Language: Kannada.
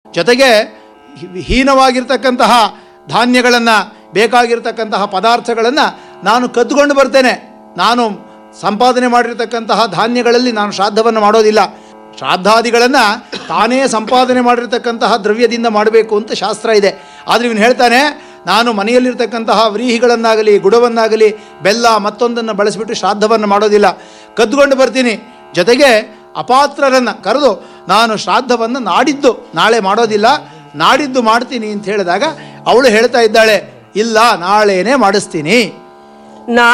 ಜೊತೆಗೆ ಹಿ- ಹೀನವಾಗಿರ್ತಕ್ಕಂತಹ ಧಾನ್ಯಗಳನ್ನು ಬೇಕಾಗಿರ್ತಕ್ಕಂತಹ ಪದಾರ್ಥಗಳನ್ನು ನಾನು ಕದ್ದುಕೊಂಡು ಬರ್ತೇನೆ ನಾನು ಸಂಪಾದನೆ ಮಾಡಿರ್ತಕ್ಕಂತಹ ಧಾನ್ಯಗಳಲ್ಲಿ ನಾನು ಶ್ರಾದ್ದವನ್ನು ಮಾಡೋದಿಲ್ಲ ಶ್ರಾದ್ದಾದಿಗಳನ್ನು ತಾನೇ ಸಂಪಾದನೆ ಮಾಡಿರ್ತಕ್ಕಂತಹ ದ್ರವ್ಯದಿಂದ ಮಾಡಬೇಕು ಅಂತ ಶಾಸ್ತ್ರ ಇದೆ ಆದರೆ ಇವನು ಹೇಳ್ತಾನೆ ನಾನು ಮನೆಯಲ್ಲಿರ್ತಕ್ಕಂತಹ ವ್ರೀಹಿಗಳನ್ನಾಗಲಿ ಗುಡವನ್ನಾಗಲಿ ಬೆಲ್ಲ ಮತ್ತೊಂದನ್ನು ಬಳಸಿಬಿಟ್ಟು ಶ್ರಾದ್ದವನ್ನು ಮಾಡೋದಿಲ್ಲ ಕದ್ದುಕೊಂಡು ಬರ್ತೀನಿ ಜೊತೆಗೆ ಅಪಾತ್ರರನ್ನು ಕರೆದು ನಾನು ಶ್ರಾದ್ದವನ್ನು ನಾಡಿದ್ದು ನಾಳೆ ಮಾಡೋದಿಲ್ಲ ನಾಡಿದ್ದು ಮಾಡ್ತೀನಿ ಅಂತ ಹೇಳಿದಾಗ ಅವಳು ಹೇಳ್ತಾ ಇದ್ದಾಳೆ ಇಲ್ಲ ನಾಳೆನೇ ಮಾಡಿಸ್ತೀನಿ ನಾ